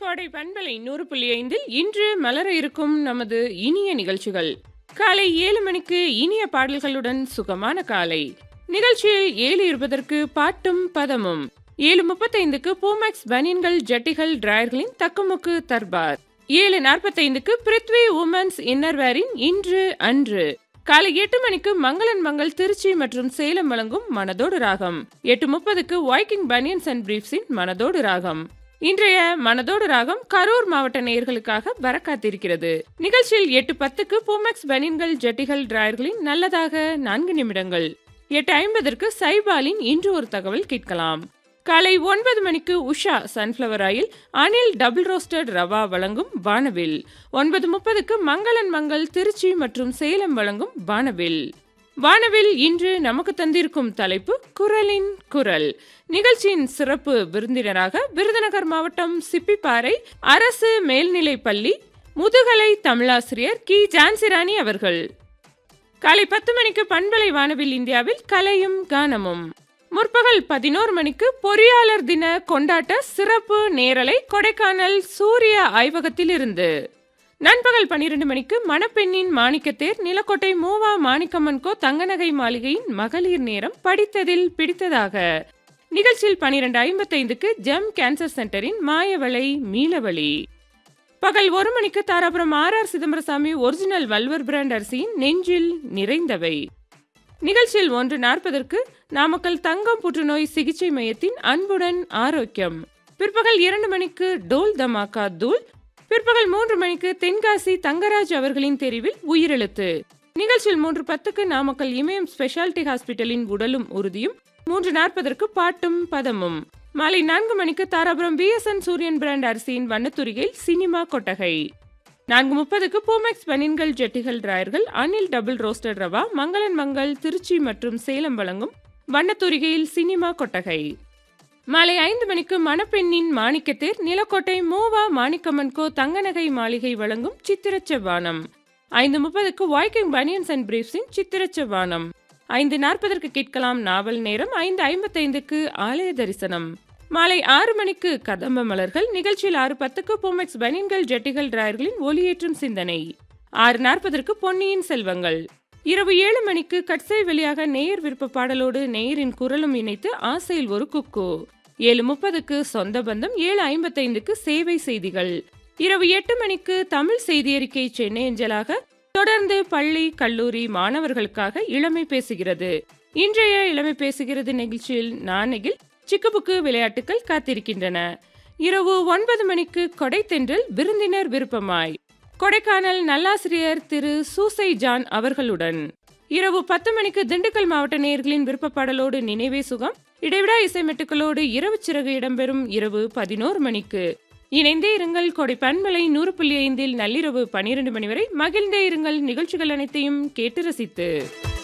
கோடை பண்பலை நூறு புள்ளி ஐந்தில் இன்று மலர இருக்கும் நமது இனிய நிகழ்ச்சிகள் காலை ஏழு மணிக்கு இனிய பாடல்களுடன் சுகமான காலை நிகழ்ச்சியில் ஏழு இருபதற்கு பாட்டும் பதமும் ஏழு முப்பத்தைந்துக்கு பூமேக்ஸ் பனியன்கள் ஜட்டிகள் டிராயர்களின் தக்குமுக்கு தர்பார் ஏழு நாற்பத்தைந்துக்கு பிருத்வி உமன்ஸ் இன்னர்வேரின் இன்று அன்று காலை எட்டு மணிக்கு மங்களன் மங்கள் திருச்சி மற்றும் சேலம் வழங்கும் மனதோடு ராகம் எட்டு முப்பதுக்கு வைக்கிங் பனியன்ஸ் அண்ட் பிரீப்ஸின் மனதோடு ராகம் இன்றைய மனதோடு ராகம் கரூர் மாவட்ட நேயர்களுக்காக வர காத்திருக்கிறது நிகழ்ச்சியில் எட்டு பத்துக்கு பூமெக்ஸ் பனியன்கள் ஜட்டிகள் டிராயர்களின் நல்லதாக நான்கு நிமிடங்கள் எட்டு ஐம்பதற்கு சைபாலின் இன்று ஒரு தகவல் கேட்கலாம் காலை ஒன்பது மணிக்கு Usha sunflower oil Anil double roasted rava வழங்கும் வானவில் ஒன்பது முப்பதுக்கு மங்களன் மங்கள் திருச்சி மற்றும் சேலம் வழங்கும் வானவில் வானவில் இன்று நமக்கு தந்திருக்கும் தலைப்பு குரலின் குரல் நிகழ்ச்சியின் சிறப்பு விருந்தினராக விருதுநகர் மாவட்டம் சிப்பிப்பாறை அரசு மேல்நிலைப் பள்ளி முதுகலை தமிழாசிரியர் கி ஜான்சிராணி அவர்கள் காலை பத்து மணிக்கு பண்பலை வானவில் இந்தியாவில் கலையும் கானமும் முற்பகல் பதினோரு மணிக்கு பொறியாளர் தின கொண்டாட்ட சிறப்பு நேரலை கொடைக்கானல் சூரிய ஆய்வகத்தில் இருந்து நண்பகல் பன்னிரண்டு மணிக்கு மணப்பெண்ணின் மாணிக்கத்தேர் நிலக்கோட்டை மூவா மாணிக்கம்மன் கோ தங்கநகை மாளிகையின் மகளிர் நேரம் படித்ததில் பிடித்ததாக நிகழ்ச்சியில் பனிரெண்டு ஐம்பத்தைந்துக்கு ஜெம் கேன்சர் சென்டரின் மாயவளை மீளவழி பகல் ஒரு மணிக்கு Dharapuram R R Chidambarasamy original வல்வர் பிராண்ட் அரிசியின் நெஞ்சில் நிறைந்தவை நிகழ்ச்சியில் ஒன்று நாற்பதற்கு நாமக்கல் தங்கம் புற்றுநோய் சிகிச்சை மையத்தின் அன்புடன் ஆரோக்கியம் பிற்பகல் இரண்டு மணிக்கு டோல் தமாக்கா தூள் பிற்பகல் மூன்று மணிக்கு தென்காசி தங்கராஜ் அவர்களின் தெரிவில் உயிரெழுத்து நிகழ்ச்சியில் மூன்று பத்துக்கு நாமக்கல் இமயம் ஸ்பெஷாலிட்டி ஹாஸ்பிட்டலின் உடலும் உறுதியும் மூன்று நாற்பதற்கு பாட்டும் பதமும் மாலை நான்கு மணிக்கு தாராபுரம் பிஎஸ்என் சூரியன் பிராண்ட் அரிசியின் வண்ணத்துரிகையில் சினிமா கொட்டகை நான்கு முப்பதுக்கு பூமெக்ஸ் பனின்கள் ஜெட்டிகள் டிராயர்கள் அனில் டபுள் ரோஸ்டட் ரவா மங்களன் மங்கள் திருச்சி மற்றும் சேலம் வழங்கும் வண்ணத்துரிகையில் சினிமா கொட்டகை மாலை ஐந்து மணிக்கு மணப்பெண்ணின் மாணிக்கத்தேர் நிலக்கோட்டை மூவா மாணிக்கம்மன் கோ தங்கநகை மாளிகை வழங்கும் சித்திரச் செவ்வானம் ஐந்து முப்பதுக்கு வாய்க்கிங் பனியன்ஸ் அண்ட் பிரீஃப்ஸின் சித்திரச் செவ்வானம் ஐந்து நாற்பதற்கு கேட்கலாம் நாவல் நேரம் ஐந்து ஐம்பத்தைந்துக்கு ஆலய தரிசனம் மாலை ஆறு மணிக்கு கதம்ப மலர்கள் நிகழ்ச்சியில் ஆறு பத்துக்கு பொமெக்ஸ் பனியன்கள் ஜெட்டிகள் டிராயர்களின் ஒளியேற்றும் சிந்தனை ஆறு நாற்பதற்கு பொன்னியின் செல்வங்கள் இரவு ஏழு மணிக்கு கட்சை வழியாக நேயர் விருப்ப பாடலோடு நேயரின் குரலும் இணைத்து ஆசையில் ஒரு குக்கு ஏழு முப்பதுக்கு சொந்த பந்தம் ஏழு ஐம்பத்தைந்துக்கு சேவை செய்திகள் இரவு எட்டு மணிக்கு தமிழ் செய்தி அறிக்கை சென்னை அஞ்சலாக தொடர்ந்து பள்ளி கல்லூரி மாணவர்களுக்காக இளமை பேசுகிறது இன்றைய இளமை பேசுகிறது நிகழ்ச்சியில் நானகில் சிக்குபுக்கு விளையாட்டுகள் காத்திருக்கின்றன இரவு ஒன்பது மணிக்கு கொடைத்தென்றல் விருந்தினர் விருப்பமாய் கொடைக்கானல் நல்லாசிரியர் திரு சூசை ஜான் அவர்களுடன் இரவு பத்து மணிக்கு திண்டுக்கல் மாவட்ட நேயர்களின் விருப்ப பாடலோடு நினைவே சுகம் இடைவிடா இசைமெட்டுக்களோடு இரவு சிறகு இடம்பெறும் இரவு பதினோரு மணிக்கு இணைந்தே இருங்கள் கொடை பண்பலை நூறு புள்ளி ஐந்தில் நள்ளிரவு பனிரெண்டு மணி வரை மகிழ்ந்தே இருங்கள் நிகழ்ச்சிகள் அனைத்தையும் கேட்டு ரசித்து